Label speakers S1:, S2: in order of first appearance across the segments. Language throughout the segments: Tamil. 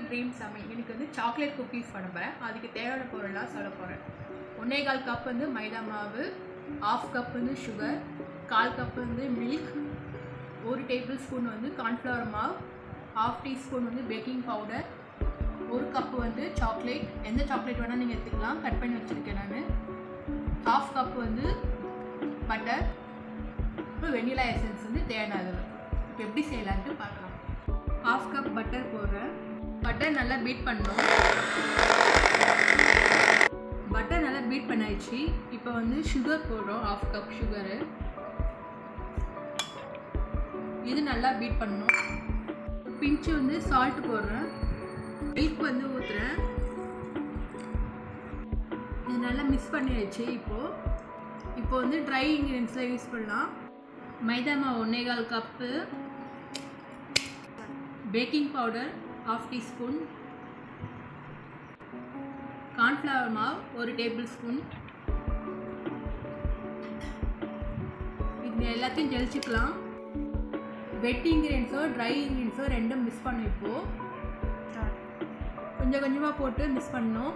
S1: ட்ரீம் சமையல் எனக்கு வந்து சாக்லேட் குக்கீஸ் பண்ண போகிறேன் அதுக்கு தேவையான பொருளாக சொல்ல போகிறேன் ஒன்றே கால் கப் வந்து மைதா மாவு ஆஃப் கப் வந்து சுகர் கால் கப் வந்து மில்க் ஒரு டேபிள் ஸ்பூன் வந்து கார்ன்ஃப்ளவர் மாவு ஹாஃப் டீஸ்பூன் வந்து பேக்கிங் பவுடர் ஒரு கப்பு வந்து சாக்லேட் எந்த சாக்லேட் வேணால் நீங்கள் எடுத்துக்கலாம் கட் பண்ணி வச்சுருக்கேன் நான் ஹாஃப் கப் வந்து பட்டர் அப்புறம் வெண்ணிலா எசன்ஸ் வந்து தேவையான அளவு இப்போ எப்படி செய்யலான்ட்டு பார்க்கலாம் ஹாஃப் கப் பட்டர் போடுறேன் பட்டர் நல்லா பீட் பண்ணணும் பட்டர் நல்லா பீட் பண்ணாயிடுச்சு இப்போ வந்து சுகர் போடுறோம் ஹாஃப் கப் சுகரு இது நல்லா பீட் பண்ணணும் பிஞ்சு வந்து சால்ட் போடுறேன் மில்க் வந்து ஊற்றுறேன் இது நல்லா மிக்ஸ் பண்ணியாச்சு இப்போது இப்போ வந்து ட்ரை இன்க்ரீடியன்ஸ்லாம் யூஸ் பண்ணலாம் மைதா மாவு ஒன்றே கால் cup baking powder half teaspoon cornflour மாவு ஒரு டேபிள் ஸ்பூன் இது எல்லாத்தையும் ஜெலிச்சுக்கலாம் வெட் இன்க்ரீடியன்ஸோ ட்ரை இன்க்ரீடியன்ஸோ ரெண்டும் மிக்ஸ் பண்ணிப்போம் கொஞ்சம் கொஞ்சமாக போட்டு மிக்ஸ் பண்ணணும்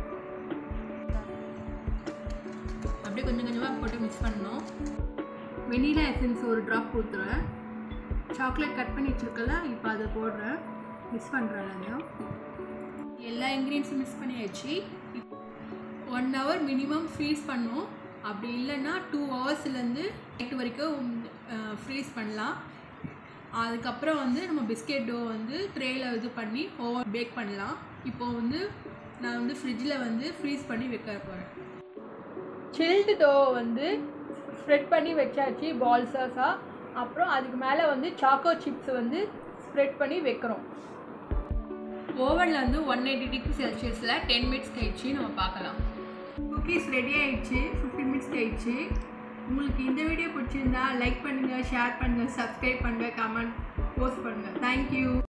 S1: அப்படியே கொஞ்சம் கொஞ்சமாக போட்டு மிக்ஸ் பண்ணணும் வெனிலா எசன்ஸ் ஒரு ட்ராப் ஊற்றுறேன் சாக்லேட் கட் பண்ணி வச்சுருக்கல இப்போ அதை போடுறேன் மிக்ஸ் பண்ணுறேன் எல்லாத்தையும் எல்லா இன்க்ரீடியன்ஸும் மிக்ஸ் பண்ணியாச்சு ஒன் ஹவர் மினிமம் ஃப்ரீஸ் பண்ணும் அப்படி இல்லைன்னா டூ ஹவர்ஸ்லேருந்து நைட் வரைக்கும் ஃப்ரீஸ் பண்ணலாம் அதுக்கப்புறம் வந்து நம்ம பிஸ்கெட் டோ வந்து ட்ரேயில் இது பண்ணி ஓவன் பேக் பண்ணலாம் இப்போ வந்து நான் வந்து ஃப்ரிட்ஜில் வந்து ஃப்ரீஸ் பண்ணி வைக்க போகிறேன் சில்டு டோ வந்து ஸ்ப்ரெட் பண்ணி வச்சாச்சு பால்ஸாஸாக அப்புறம் அதுக்கு மேலே வந்து சாக்கோ சிப்ஸ் வந்து ஸ்ப்ரெட் பண்ணி வைக்கிறோம் ஓவனில் வந்து ஒன் எயிட்டி டிகிரி செல்சியஸில் டென் மினிட்ஸ் கழிச்சு நம்ம பார்க்கலாம் குக்கீஸ் ரெடி ஆயிடுச்சு ஃபிஃப்டீன் மினிட்ஸ் கழிச்சு உங்களுக்கு இந்த வீடியோ பிடிச்சிருந்தா லைக் பண்ணுங்கள் ஷேர் பண்ணுங்கள் சப்ஸ்கிரைப் பண்ணுங்கள் கமெண்ட் போஸ்ட் பண்ணுங்கள் தேங்க்யூ